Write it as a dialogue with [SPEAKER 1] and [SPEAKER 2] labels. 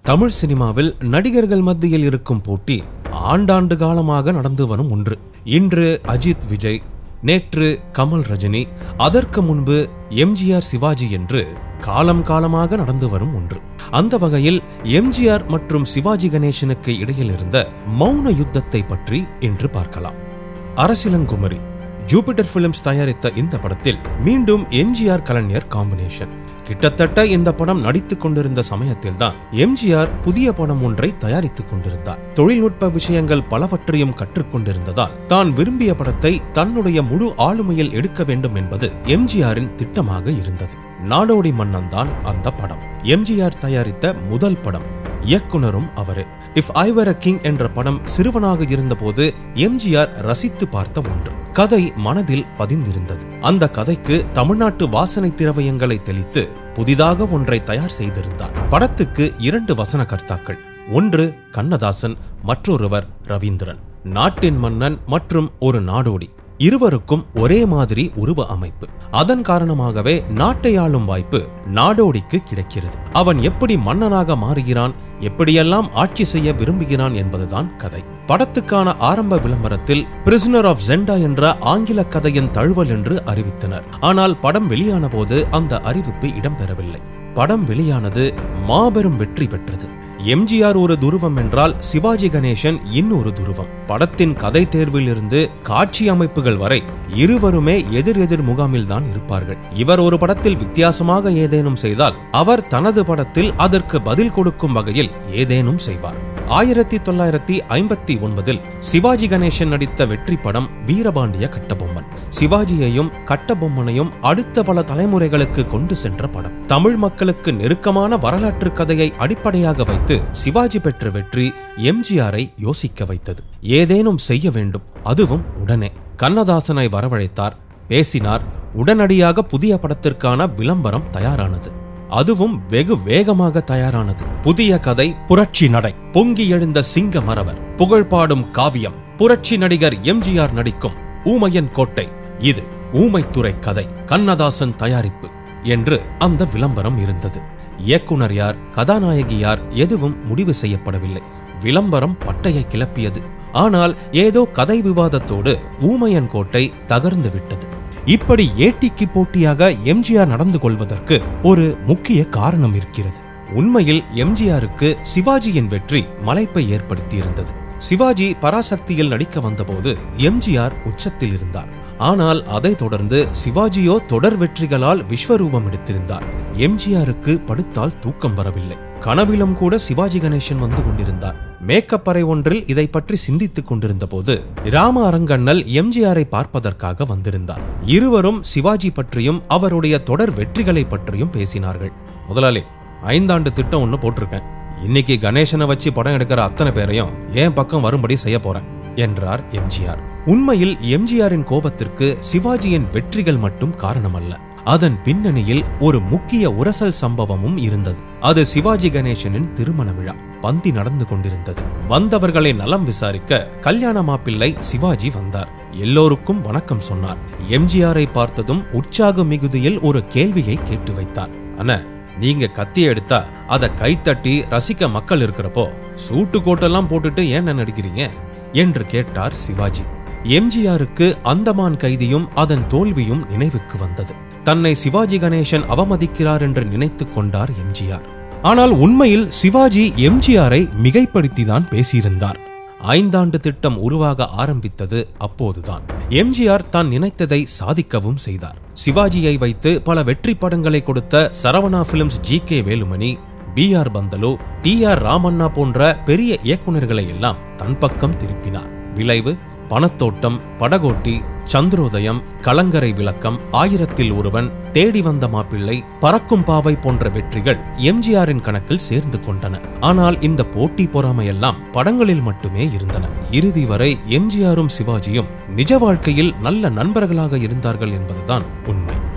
[SPEAKER 1] தமிழ் சினிமாவில் நடிகர்கள் மத்தியில் இருக்கும் போட்டி ஆண்டாண்டு காலமாக நடந்து வரும் ஒன்று இன்று அஜித் விஜய் நேற்று கமல் ரஜினி அதற்கு முன்பு எம்ஜிஆர் சிவாஜி என்று காலம் காலமாக நடந்து வரும் ஒன்று அந்த வகையில் எம்ஜிஆர் மற்றும் சிவாஜி கணேசனுக்கு இடையில் இருந்த மௌன யுத்தத்தை பற்றி இன்று பார்க்கலாம் அரசிலங்குமரி ஜூபிட்டர் பிலிம்ஸ் தயாரித்த இந்த படத்தில் மீண்டும் எம்ஜிஆர் கலைஞர் காம்பினேஷன் கிட்டத்தட்ட இந்த படம் நடித்துக் கொண்டிருந்த சமயத்தில்தான் எம்ஜிஆர் புதிய படம் ஒன்றை தயாரித்துக் கொண்டிருந்தார் தொழில்நுட்ப விஷயங்கள் பலவற்றையும் கற்றுக்கொண்டிருந்ததால் தான் விரும்பிய படத்தை தன்னுடைய முழு ஆளுமையில் எடுக்க வேண்டும் என்பது எம்ஜிஆரின் திட்டமாக இருந்தது நாடோடி மன்னன் தான் அந்த படம் எம்ஜிஆர் தயாரித்த முதல் படம் இயக்குனரும் அவரே if I var a king என்ற படம் சிறுவனாக இருந்தபோது எம்ஜிஆர் ரசித்து பார்த்த ஒன்று கதை மனதில் பதிந்திருந்தது அந்த கதைக்கு தமிழ்நாட்டு வாசனை திரவியங்களை தெளித்து புதிதாக ஒன்றை தயார் செய்திருந்தார் படத்துக்கு இரண்டு வசன கர்த்தாக்கள் ஒன்று கண்ணதாசன் மற்றொருவர் ரவீந்திரன் நாட்டின் மன்னன் மற்றும் ஒரு நாடோடி இருவருக்கும் ஒரே மாதிரி உருவ அமைப்பு அதன் காரணமாகவே நாட்டை ஆளும் வாய்ப்பு நாடோடிக்கு கிடைக்கிறது அவன் எப்படி மன்னனாக மாறுகிறான் எப்படியெல்லாம் ஆட்சி செய்ய விரும்புகிறான் என்பதுதான் கதை படத்துக்கான ஆரம்ப விளம்பரத்தில் பிரிசனர் ஆஃப் ஜெண்டா என்ற ஆங்கில கதையின் தழுவல் என்று அறிவித்தனர் ஆனால் படம் வெளியான போது அந்த அறிவிப்பு இடம்பெறவில்லை படம் வெளியானது மாபெரும் வெற்றி பெற்றது எம்ஜிஆர் ஒரு துருவம் என்றால் சிவாஜி கணேசன் இன்னொரு துருவம் படத்தின் கதை தேர்வில் இருந்து காட்சி அமைப்புகள் வரை இருவருமே எதிர் எதிர் முகாமில் தான் இருப்பார்கள் இவர் ஒரு படத்தில் வித்தியாசமாக ஏதேனும் செய்தால் அவர் தனது படத்தில் அதற்கு பதில் கொடுக்கும் வகையில் ஏதேனும் செய்வார் ஆயிரத்தி தொள்ளாயிரத்தி ஐம்பத்தி ஒன்பதில் சிவாஜி கணேசன் நடித்த வெற்றி படம் வீரபாண்டிய கட்டபொம்மன் சிவாஜியையும் கட்டபொம்மனையும் அடுத்த பல தலைமுறைகளுக்கு கொண்டு சென்ற படம் தமிழ் மக்களுக்கு நெருக்கமான வரலாற்று கதையை அடிப்படையாக வைத்து சிவாஜி பெற்ற வெற்றி எம்ஜிஆரை யோசிக்க வைத்தது ஏதேனும் செய்ய வேண்டும் அதுவும் உடனே கண்ணதாசனை வரவழைத்தார் பேசினார் உடனடியாக புதிய படத்திற்கான விளம்பரம் தயாரானது அதுவும் வெகு வேகமாக தயாரானது புதிய கதை புரட்சி நடை பொங்கி எழுந்த சிங்க மறவர் புகழ்பாடும் காவியம் புரட்சி நடிகர் எம்ஜிஆர் நடிக்கும் ஊமையன் கோட்டை இது ஊமைத்துறை கதை கண்ணதாசன் தயாரிப்பு என்று அந்த விளம்பரம் இருந்தது இயக்குனர் யார் கதாநாயகி யார் எதுவும் முடிவு செய்யப்படவில்லை விளம்பரம் பட்டையை கிளப்பியது ஆனால் ஏதோ கதை விவாதத்தோடு ஊமையன் கோட்டை தகர்ந்து விட்டது இப்படி ஏட்டிக்கு போட்டியாக எம்ஜிஆர் நடந்து கொள்வதற்கு ஒரு முக்கிய காரணம் இருக்கிறது உண்மையில் எம்ஜிஆருக்கு சிவாஜியின் வெற்றி மலைப்பை ஏற்படுத்தியிருந்தது சிவாஜி பராசக்தியில் நடிக்க வந்தபோது எம்ஜிஆர் உச்சத்தில் இருந்தார் ஆனால் அதைத் தொடர்ந்து சிவாஜியோ தொடர் வெற்றிகளால் விஸ்வரூபம் எடுத்திருந்தார் எம்ஜிஆருக்கு படுத்தால் தூக்கம் வரவில்லை கனவிலும் கூட சிவாஜி கணேசன் வந்து கொண்டிருந்தார் மேக்கப் அறை ஒன்றில் இதை பற்றி சிந்தித்துக் கொண்டிருந்த போது ராம அரங்கண்ணல் எம்ஜிஆரை பார்ப்பதற்காக வந்திருந்தார் இருவரும் சிவாஜி பற்றியும் அவருடைய தொடர் வெற்றிகளை பற்றியும் பேசினார்கள் முதலாளி ஐந்தாண்டு திட்டம் ஒன்னு போட்டிருக்கேன் இன்னைக்கு கணேசனை வச்சு படம் எடுக்கிற அத்தனை பேரையும் என் பக்கம் வரும்படி செய்ய போறேன் என்றார் எம்ஜிஆர் உண்மையில் எம்ஜிஆரின் கோபத்திற்கு சிவாஜியின் வெற்றிகள் மட்டும் காரணமல்ல அதன் பின்னணியில் ஒரு முக்கிய உரசல் சம்பவமும் இருந்தது அது சிவாஜி கணேசனின் திருமண விழா பந்தி நடந்து கொண்டிருந்தது வந்தவர்களை நலம் விசாரிக்க கல்யாண மாப்பிள்ளை சிவாஜி வந்தார் எல்லோருக்கும் வணக்கம் சொன்னார் எம்ஜிஆரை பார்த்ததும் உற்சாக மிகுதியில் ஒரு கேள்வியை கேட்டு வைத்தார் அண்ணா நீங்க கத்திய எடுத்தா அத கைத்தட்டி ரசிக்க மக்கள் இருக்கிறப்போ சூட்டு கோட்டெல்லாம் போட்டுட்டு ஏன் நடிக்கிறீங்க என்று கேட்டார் சிவாஜி எம்ஜிஆருக்கு அந்தமான் கைதியும் அதன் தோல்வியும் நினைவுக்கு வந்தது தன்னை சிவாஜி கணேசன் அவமதிக்கிறார் என்று நினைத்துக் கொண்டார் எம்ஜிஆர் ஆனால் உண்மையில் சிவாஜி எம்ஜிஆரை மிகைப்படுத்திதான் பேசியிருந்தார் ஐந்தாண்டு திட்டம் உருவாக ஆரம்பித்தது அப்போதுதான் எம்ஜிஆர் தான் நினைத்ததை சாதிக்கவும் செய்தார் சிவாஜியை வைத்து பல வெற்றி படங்களை கொடுத்த Saravana films G K Velumani P R Panthulu T R Ramanna போன்ற பெரிய இயக்குநர்களை எல்லாம் தன் பக்கம் திருப்பினார் விளைவு பணத்தோட்டம் படகோட்டி சந்திரோதயம் கலங்கரை விளக்கம் ஆயிரத்தில் ஒருவன் தேடி வந்த மாப்பிள்ளை பறக்கும் பாவை போன்ற வெற்றிகள் எம்ஜிஆரின் கணக்கில் சேர்ந்து கொண்டன ஆனால் இந்த போட்டி பொறாமையெல்லாம் படங்களில் மட்டுமே இருந்தன இறுதி வரை எம்ஜிஆரும் சிவாஜியும் நிஜ வாழ்க்கையில் நல்ல நண்பர்களாக இருந்தார்கள் என்பதுதான் உண்மை